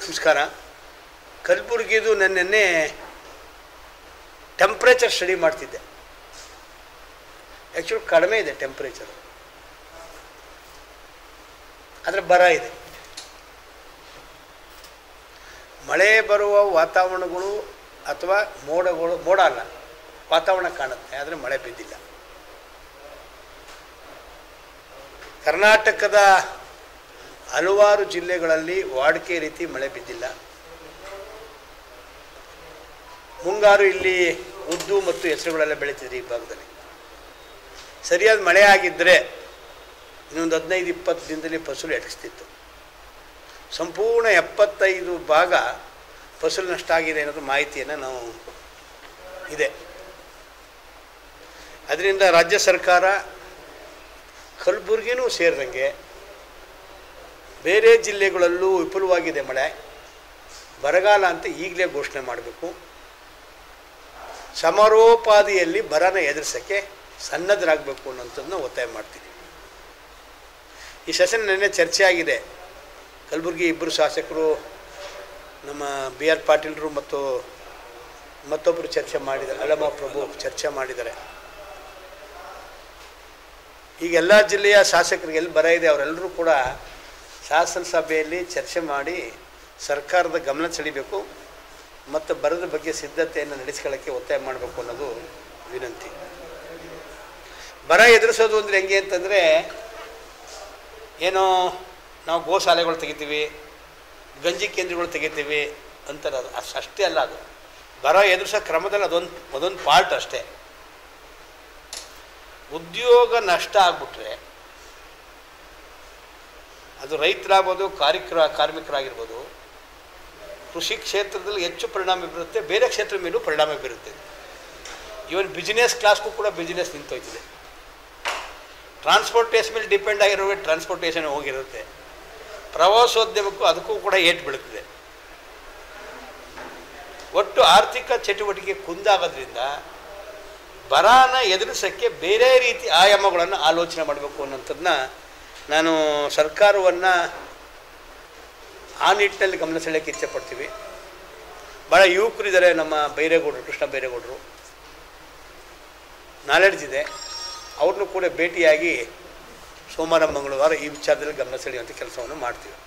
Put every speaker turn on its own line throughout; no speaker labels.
ನಮಸ್ಕಾರ ಕಲಬುರಗಿದು ನೆನ್ನೆ temperature study ಮಾಡ್ತಿದ್ದೆ ಆ್ಯಕ್ಚುಲಿ ಕಡಿಮೆ ಇದೆ ಟೆಂಪ್ರೇಚರ್ ಆದರೆ ಬರ ಇದೆ ಮಳೆ ಬರುವ ವಾತಾವರಣಗಳು ಅಥವಾ ಮೋಡಗಳು ಮೋಡ ಅಲ್ಲ ವಾತಾವರಣ ಕಾಣುತ್ತೆ ಆದರೆ ಮಳೆ ಬಿದ್ದಿಲ್ಲ ಕರ್ನಾಟಕದ ಹಲವಾರು ಜಿಲ್ಲೆಗಳಲ್ಲಿ ವಾಡಿಕೆ ರೀತಿ ಮಳೆ ಬಿದ್ದಿಲ್ಲ ಮುಂಗಾರು ಇಲ್ಲಿ ಉದ್ದು ಮತ್ತು ಹೆಸರುಗಳೆಲ್ಲ ಬೆಳೀತಿದೆ ಈ ಭಾಗದಲ್ಲಿ ಸರಿಯಾದ ಮಳೆ ಆಗಿದ್ದರೆ ಇನ್ನೊಂದು ಹದಿನೈದು ಇಪ್ಪತ್ತು ದಿನದಲ್ಲಿ ಫಸಲು ಎಟಕಿಸ್ತಿತ್ತು ಸಂಪೂರ್ಣ ಎಪ್ಪತ್ತೈದು ಭಾಗ ಫಸಲು ನಷ್ಟ ಆಗಿದೆ ಅನ್ನೋದು ಮಾಹಿತಿಯನ್ನು ನಾವು ಇದೆ ಅದರಿಂದ ರಾಜ್ಯ ಸರ್ಕಾರ ಕಲಬುರಗಿನೂ ಸೇರಿದಂಗೆ ಬೇರೆ ಜಿಲ್ಲೆಗಳಲ್ಲೂ ವಿಪುಲವಾಗಿದೆ ಮಳೆ ಬರಗಾಲ ಅಂತ ಈಗಲೇ ಘೋಷಣೆ ಮಾಡಬೇಕು ಸಮರೋಪಾದಿಯಲ್ಲಿ ಬರನ ಎದುರಿಸೋಕ್ಕೆ ಸನ್ನದ್ಧರಾಗಬೇಕು ಅನ್ನೋಂಥದ್ದನ್ನ ಒತ್ತಾಯ ಮಾಡ್ತೀನಿ ಈ ಸೆಷನ್ ನೆನ್ನೆ ಚರ್ಚೆ ಆಗಿದೆ ಕಲಬುರಗಿ ಇಬ್ಬರು ಶಾಸಕರು ನಮ್ಮ ಬಿ ಆರ್ ಪಾಟೀಲರು ಮತ್ತು ಮತ್ತೊಬ್ಬರು ಚರ್ಚೆ ಮಾಡಿದ್ದಾರೆ ಅಲ್ಲಮ್ಮ ಪ್ರಭು ಚರ್ಚೆ ಮಾಡಿದ್ದಾರೆ ಈಗ ಎಲ್ಲ ಜಿಲ್ಲೆಯ ಶಾಸಕರಿಗೆ ಎಲ್ಲಿ ಬರ ಇದೆ ಅವರೆಲ್ಲರೂ ಕೂಡ ಶಾಸನಸಭೆಯಲ್ಲಿ ಚರ್ಚೆ ಮಾಡಿ ಸರ್ಕಾರದ ಗಮನ ಸೆಳೀಬೇಕು ಮತ್ತು ಬರದ ಬಗ್ಗೆ ಸಿದ್ಧತೆಯನ್ನು ನಡೆಸ್ಕೊಳ್ಳೋಕ್ಕೆ ಒತ್ತಾಯ ಮಾಡಬೇಕು ಅನ್ನೋದು ವಿನಂತಿ ಬರ ಎದುರಿಸೋದು ಅಂದರೆ ಹೆಂಗೆ ಅಂತಂದರೆ ಏನೋ ನಾವು ಗೋಶಾಲೆಗಳು ತೆಗಿತೀವಿ ಗಂಜಿ ಕೇಂದ್ರಗಳು ತೆಗಿತೀವಿ ಅಂತಾರೆ ಅದು ಅಷ್ಟು ಅಷ್ಟೇ ಅಲ್ಲ ಅದು ಬರ ಎದುರಿಸೋ ಕ್ರಮದಲ್ಲಿ ಅದೊಂದು ಅದೊಂದು ಪಾರ್ಟ್ ಅಷ್ಟೇ ಉದ್ಯೋಗ ನಷ್ಟ ಆಗ್ಬಿಟ್ರೆ ಅದು ರೈತರಾಗ್ಬೋದು ಕಾರ್ಮಿಕರ ಕಾರ್ಮಿಕರಾಗಿರ್ಬೋದು ಕೃಷಿ ಕ್ಷೇತ್ರದಲ್ಲಿ ಹೆಚ್ಚು ಪರಿಣಾಮ ಬೀರುತ್ತೆ ಬೇರೆ ಕ್ಷೇತ್ರದ ಮೇಲೂ ಪರಿಣಾಮ ಬೀರುತ್ತೆ ಈವನ್ ಬಿಸ್ನೆಸ್ ಕ್ಲಾಸ್ಗೂ ಕೂಡ ಬಿಸ್ನೆಸ್ ನಿಂತೋಯ್ತಿದೆ ಟ್ರಾನ್ಸ್ಪೋರ್ಟೇಷನ್ ಮೇಲೆ ಡಿಪೆಂಡ್ ಆಗಿರೋ ಟ್ರಾನ್ಸ್ಪೋರ್ಟೇಷನ್ ಹೋಗಿರುತ್ತೆ ಪ್ರವಾಸೋದ್ಯಮಕ್ಕೂ ಅದಕ್ಕೂ ಕೂಡ ಏಟು ಬೀಳುತ್ತದೆ ಒಟ್ಟು ಆರ್ಥಿಕ ಚಟುವಟಿಕೆ ಕುಂದಾಗೋದ್ರಿಂದ ಬರಾನ ಎದುರಿಸೋಕ್ಕೆ ಬೇರೆ ರೀತಿ ಆಯಾಮಗಳನ್ನು ಆಲೋಚನೆ ಮಾಡಬೇಕು ಅನ್ನೋಂಥದ್ದನ್ನ ನಾನು ಸರ್ಕಾರವನ್ನು ಆ ನಿಟ್ಟಿನಲ್ಲಿ ಗಮನ ಸೆಳೆಯೋಕ್ಕೆ ಇಚ್ಛೆ ಪಡ್ತೀವಿ ಭಾಳ ಯುವಕರಿದ್ದಾರೆ ನಮ್ಮ ಬೈರೇಗೌಡರು ಕೃಷ್ಣ ಬೈರೇಗೌಡರು ನಾಲೆಡ್ಜ್ ಇದೆ ಅವ್ರನ್ನೂ ಕೂಡ ಭೇಟಿಯಾಗಿ ಸೋಮವಾರ ಮಂಗಳವಾರ ಈ ವಿಚಾರದಲ್ಲಿ ಗಮನ ಸೆಳೆಯುವಂಥ ಕೆಲಸವನ್ನು ಮಾಡ್ತೀವಿ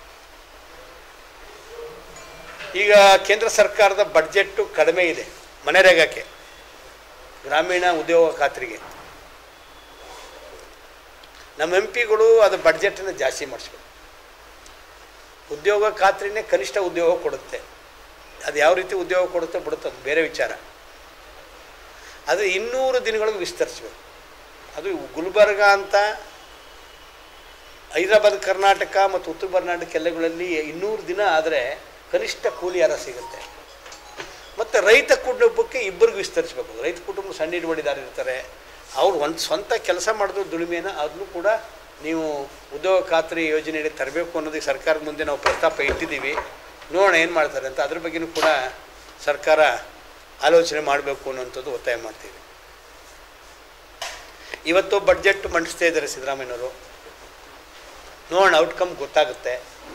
ಈಗ ಕೇಂದ್ರ ಸರ್ಕಾರದ ಬಡ್ಜೆಟ್ಟು ಕಡಿಮೆ ಇದೆ ಮನೆರೇಗಕ್ಕೆ ಗ್ರಾಮೀಣ ಉದ್ಯೋಗ ಖಾತ್ರಿಗೆ ನಮ್ಮ ಎಂ ಪಿಗಳು ಅದು ಬಡ್ಜೆಟನ್ನು ಜಾಸ್ತಿ ಮಾಡಿಸ್ಬೇಕು ಉದ್ಯೋಗ ಖಾತ್ರಿನೇ ಕನಿಷ್ಠ ಉದ್ಯೋಗ ಕೊಡುತ್ತೆ ಅದು ಯಾವ ರೀತಿ ಉದ್ಯೋಗ ಕೊಡುತ್ತೆ ಬಿಡುತ್ತೆ ಅದು ಬೇರೆ ವಿಚಾರ ಅದು ಇನ್ನೂರು ದಿನಗಳಿಗೆ ವಿಸ್ತರಿಸ್ಬೇಕು ಅದು ಗುಲ್ಬರ್ಗ ಅಂತ ಹೈದರಾಬಾದ್ ಕರ್ನಾಟಕ ಮತ್ತು ಉತ್ತರ ಕರ್ನಾಟಕ ಎಲ್ಲಗಳಲ್ಲಿ ಇನ್ನೂರು ದಿನ ಆದರೆ ಕನಿಷ್ಠ ಕೂಲಿ ಯಾರ ಸಿಗುತ್ತೆ ಮತ್ತು ರೈತ ಕುಟುಂಬಕ್ಕೆ ಇಬ್ಬರಿಗೂ ವಿಸ್ತರಿಸಬೇಕು ರೈತ ಕುಟುಂಬ ಸಣ್ಣ ಹಿಡುವಳಿದಾರ ಇರ್ತಾರೆ ಅವ್ರು ಒಂದು ಸ್ವಂತ ಕೆಲಸ ಮಾಡಿದ್ರು ದುಡಿಮೆನ ಅದನ್ನು ಕೂಡ ನೀವು ಉದ್ಯೋಗ ಖಾತ್ರಿ ಯೋಜನೆಯಲ್ಲಿ ತರಬೇಕು ಅನ್ನೋದಕ್ಕೆ ಸರ್ಕಾರದ ಮುಂದೆ ನಾವು ಪ್ರಸ್ತಾಪ ಇಟ್ಟಿದ್ದೀವಿ ನೋಡೋಣ ಏನು ಮಾಡ್ತಾರೆ ಅಂತ ಅದ್ರ ಬಗ್ಗೆಯೂ ಕೂಡ ಸರ್ಕಾರ ಆಲೋಚನೆ ಮಾಡಬೇಕು ಅನ್ನೋಂಥದ್ದು ಒತ್ತಾಯ ಮಾಡ್ತೀವಿ ಇವತ್ತು ಬಡ್ಜೆಟ್ ಮಂಡಿಸ್ತಾ ಇದ್ದಾರೆ ಸಿದ್ದರಾಮಯ್ಯನವರು ನೋಡೋಣ ಔಟ್ಕಮ್ ಗೊತ್ತಾಗುತ್ತೆ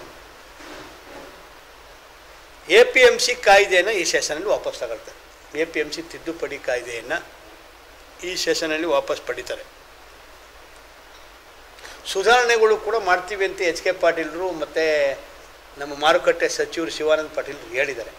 ಎ ಪಿ ಎಮ್ ಸಿ ಕಾಯ್ದೆಯನ್ನು ಈ ಸೆಷನಲ್ಲಿ ವಾಪಸ್ ತಗೊಳ್ತಾರೆ ಎ ಪಿ ಎಮ್ ಸಿ ತಿದ್ದುಪಡಿ ಕಾಯ್ದೆಯನ್ನು ಈ ಸೆಷನಲ್ಲಿ ವಾಪಸ್ ಪಡಿತಾರೆ ಸುಧಾರಣೆಗಳು ಕೂಡ ಮಾಡ್ತೀವಿ ಅಂತ ಎಚ್ ಕೆ ಪಾಟೀಲರು ಮತ್ತು ನಮ್ಮ ಮಾರುಕಟ್ಟೆ ಸಚಿವರು ಶಿವಾನಂದ ಪಾಟೀಲ್ ಹೇಳಿದ್ದಾರೆ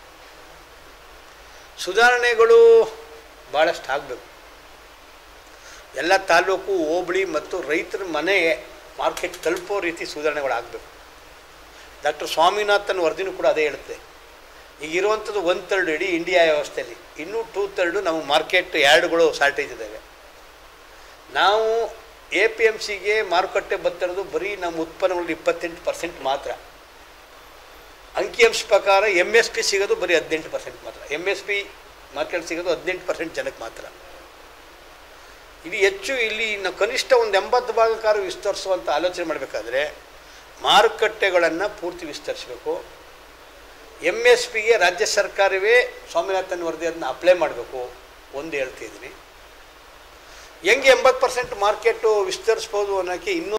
ಸುಧಾರಣೆಗಳು ಭಾಳಷ್ಟು ಆಗಬೇಕು ಎಲ್ಲ ತಾಲೂಕು ಹೋಬಳಿ ಮತ್ತು ರೈತರ ಮನೆ ಮಾರ್ಕೆಟ್ ತಲುಪೋ ರೀತಿ ಸುಧಾರಣೆಗಳಾಗಬೇಕು ಡಾಕ್ಟರ್ ಸ್ವಾಮಿನಾಥನ್ ವರದಿನೂ ಕೂಡ ಅದೇ ಹೇಳುತ್ತೆ ಈಗ ಇರುವಂಥದ್ದು ಒಂದು ತರ್ಡ್ ಇಡೀ ಇಂಡಿಯಾ ವ್ಯವಸ್ಥೆಯಲ್ಲಿ ಇನ್ನೂ ಟೂ ತರ್ಡು ನಮ್ಮ ಮಾರ್ಕೆಟ್ ಯಾರ್ಡ್ಗಳು ಶಾರ್ಟೇಜ್ ಇದ್ದಾವೆ ನಾವು ಎ ಪಿ ಎಮ್ ಸಿಗೆ ಮಾರುಕಟ್ಟೆ ಬರ್ತಿರೋದು ಬರೀ ನಮ್ಮ ಉತ್ಪನ್ನಗಳು ಇಪ್ಪತ್ತೆಂಟು ಪರ್ಸೆಂಟ್ ಮಾತ್ರ ಅಂಕಿಅಂಶ ಪ್ರಕಾರ ಎಮ್ ಎಸ್ ಪಿ ಸಿಗೋದು ಬರೀ ಹದಿನೆಂಟು ಪರ್ಸೆಂಟ್ ಮಾತ್ರ ಎಮ್ ಎಸ್ ಪಿ ಮಾರ್ಕೆಟ್ ಸಿಗೋದು ಹದಿನೆಂಟು ಪರ್ಸೆಂಟ್ ಜನಕ್ಕೆ ಮಾತ್ರ ಇದು ಹೆಚ್ಚು ಇಲ್ಲಿ ನಾವು ಕನಿಷ್ಠ ಒಂದು ಎಂಬತ್ತು ಭಾಗಕ್ಕಾರು ವಿಸ್ತರಿಸುವಂಥ ಆಲೋಚನೆ ಮಾಡಬೇಕಾದ್ರೆ ಮಾರುಕಟ್ಟೆಗಳನ್ನು ಪೂರ್ತಿ ವಿಸ್ತರಿಸಬೇಕು ಎಮ್ ಎಸ್ ಪಿಗೆ ರಾಜ್ಯ ಸರ್ಕಾರವೇ ಸ್ವಾಮಿನಾಥನ್ ವರದಿ ಅದನ್ನ ಅಪ್ಲೈ ಮಾಡಬೇಕು ಒಂದು ಹೇಳ್ತಿದ್ದೀನಿ ಹೆಂಗೆ ಎಂಬತ್ತು ಪರ್ಸೆಂಟ್ ಮಾರ್ಕೆಟು ವಿಸ್ತರಿಸ್ಬೋದು ಅನ್ನೋಕ್ಕೆ ಇನ್ನೂ